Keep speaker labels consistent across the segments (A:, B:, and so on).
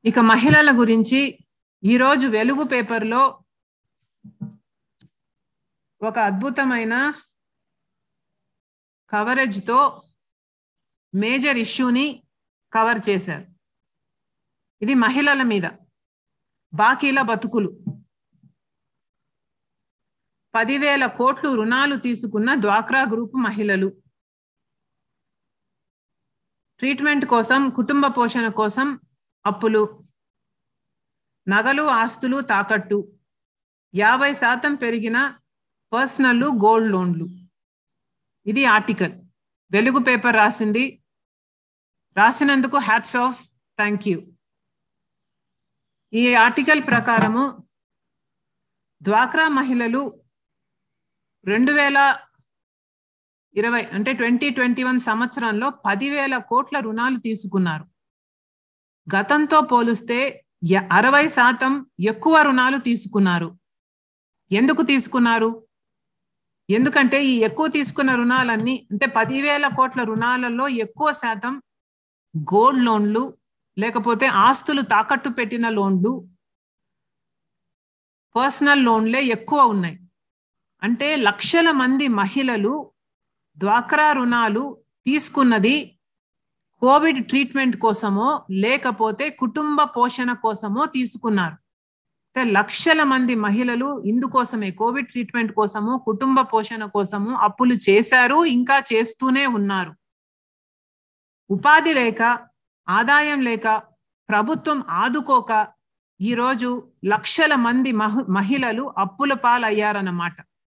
A: ఇక మహిళల గురించి ఈరోజు వెలుగు పేపర్లో ఒక అద్భుతమైన కవరేజ్తో మేజర్ ఇష్యూని కవర్ చేశారు ఇది మహిళల మీద బాకీల బతుకులు పదివేల కోట్లు రుణాలు తీసుకున్న డ్వాక్రా గ్రూప్ మహిళలు ట్రీట్మెంట్ కోసం కుటుంబ పోషణ కోసం అప్పులు నగలు ఆస్తులు తాకట్టు యాభై శాతం పెరిగిన పర్సనల్ గోల్డ్ లోన్లు ఇది ఆర్టికల్ వెలుగు పేపర్ రాసింది రాసినందుకు హ్యాట్స్ ఆఫ్ థ్యాంక్ యూ ఈ ఆర్టికల్ ప్రకారము డ్వాక్రా మహిళలు రెండు వేల ఇరవై అంటే ట్వంటీ ట్వంటీ వన్ సంవత్సరంలో పదివేల కోట్ల రుణాలు తీసుకున్నారు గతంతో పోలిస్తే అరవై శాతం ఎక్కువ రుణాలు తీసుకున్నారు ఎందుకు తీసుకున్నారు ఎందుకంటే ఈ ఎక్కువ తీసుకున్న రుణాలన్నీ అంటే పదివేల కోట్ల రుణాలలో ఎక్కువ శాతం గోల్డ్ లోన్లు లేకపోతే ఆస్తులు తాకట్టు పెట్టిన లోన్లు పర్సనల్ లోన్లే ఎక్కువ ఉన్నాయి అంటే లక్షల మంది మహిళలు డ్వాక్రా రుణాలు తీసుకున్నది కోవిడ్ ట్రీట్మెంట్ కోసమో లేకపోతే కుటుంబ పోషణ కోసమో తీసుకున్నారు అంటే లక్షల మంది మహిళలు ఇందుకోసమే కోవిడ్ ట్రీట్మెంట్ కోసము కుటుంబ పోషణ కోసము అప్పులు చేశారు ఇంకా చేస్తూనే ఉన్నారు ఉపాధి లేక ఆదాయం లేక ప్రభుత్వం ఆదుకోక ఈరోజు లక్షల మంది మహిళలు అప్పుల పాలయ్యారన్నమాట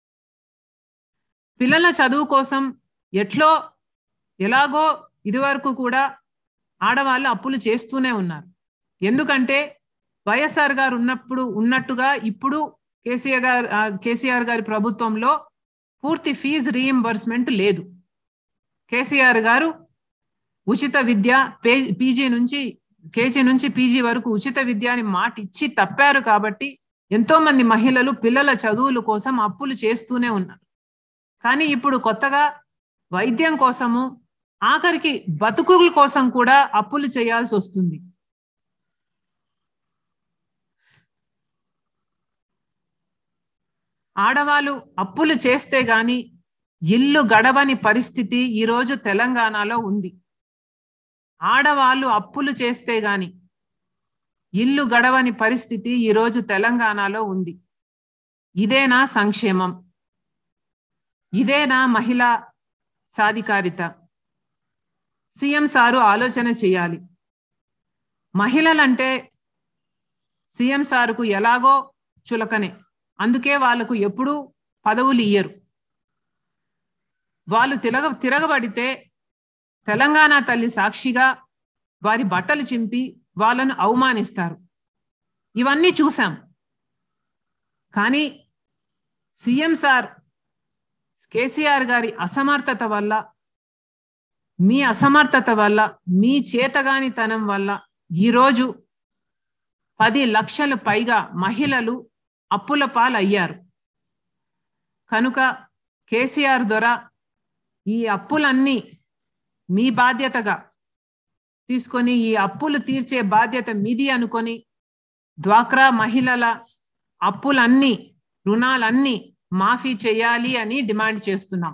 A: పిల్లల చదువు కోసం ఎట్లో ఎలాగో ఇదివరకు కూడా ఆడవాళ్ళు అప్పులు చేస్తూనే ఉన్నారు ఎందుకంటే వైఎస్ఆర్ గారు ఉన్నప్పుడు ఉన్నట్టుగా ఇప్పుడు కేసీఆర్ గారు కేసీఆర్ గారి ప్రభుత్వంలో పూర్తి ఫీజు రీఎంబర్స్మెంట్ లేదు కేసీఆర్ గారు ఉచిత విద్య పీజీ నుంచి కేజీ నుంచి పీజీ వరకు ఉచిత విద్య అని మాట ఇచ్చి తప్పారు కాబట్టి ఎంతో మంది మహిళలు పిల్లల చదువుల కోసం అప్పులు చేస్తూనే ఉన్నారు కానీ ఇప్పుడు కొత్తగా వైద్యం కోసము ఆఖరికి బతుకుల కోసం కూడా అప్పులు చేయాల్సి వస్తుంది ఆడవాళ్ళు అప్పులు చేస్తే గాని ఇల్లు గడవని పరిస్థితి ఈరోజు తెలంగాణలో ఉంది ఆడవాళ్ళు అప్పులు చేస్తే గాని ఇల్లు గడవని పరిస్థితి ఈరోజు తెలంగాణలో ఉంది ఇదేనా సంక్షేమం ఇదేనా మహిళా సాధికారిత సీఎం సారు ఆలోచన చేయాలి మహిళలంటే సీఎం సారుకు ఎలాగో చులకనే అందుకే వాళ్లకు ఎప్పుడూ పదవులు ఇయ్యరు వాళ్ళు తిరగ తిరగబడితే తెలంగాణ తల్లి సాక్షిగా వారి బట్టలు చింపి వాళ్ళను అవమానిస్తారు ఇవన్నీ చూసాం కానీ సీఎం సార్ కేసీఆర్ గారి అసమర్థత వల్ల మీ అసమర్థత వల్ల మీ చేతగానితనం వల్ల ఈరోజు పది లక్షల పైగా మహిళలు అప్పుల పాలయ్యారు కనుక కేసీఆర్ ద్వారా ఈ అప్పులన్నీ మీ బాధ్యతగా తీసుకొని ఈ అప్పులు తీర్చే బాధ్యత మీది అనుకొని డ్వాక్రా మహిళల అప్పులన్నీ రుణాలన్నీ మాఫీ చేయాలి అని డిమాండ్ చేస్తున్నాం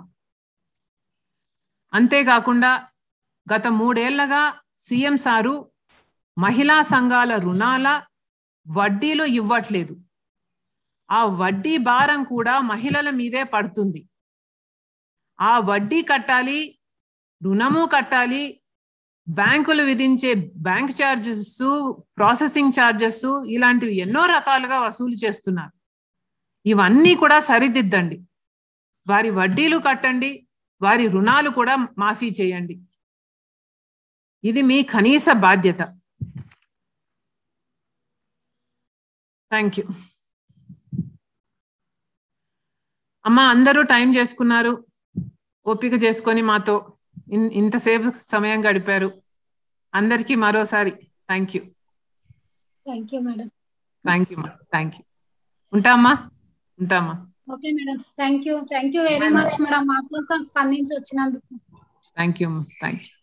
A: అంతేకాకుండా గత మూడేళ్లగా సీఎం సారు మహిళా సంఘాల రుణాల వడ్డీలు ఇవ్వట్లేదు ఆ వడ్డీ భారం కూడా మహిళల మీదే పడుతుంది ఆ వడ్డీ కట్టాలి రుణము కట్టాలి బ్యాంకులు విధించే బ్యాంక్ ఛార్జెస్ ప్రాసెసింగ్ ఛార్జెస్ ఇలాంటివి ఎన్నో రకాలుగా వసూలు చేస్తున్నారు ఇవన్నీ కూడా సరిదిద్దండి వారి వడ్డీలు కట్టండి వారి రుణాలు కూడా మాఫీ చేయండి ఇది మీ కనీస బాధ్యత థ్యాంక్ యూ అమ్మ అందరూ టైం చేసుకున్నారు ఓపిక చేసుకొని మాతో ఇంతసేపు సమయం గడిపారు అందరికీ మరోసారి thank you
B: thank you madam
A: thank you thank you ఉంటామా ఉంటామా
B: okay madam thank you thank you very much madam మా కోసం స్పందించి వచ్చినందుకు
A: థ్యాంక్ యూ థ్యాంక్ యూ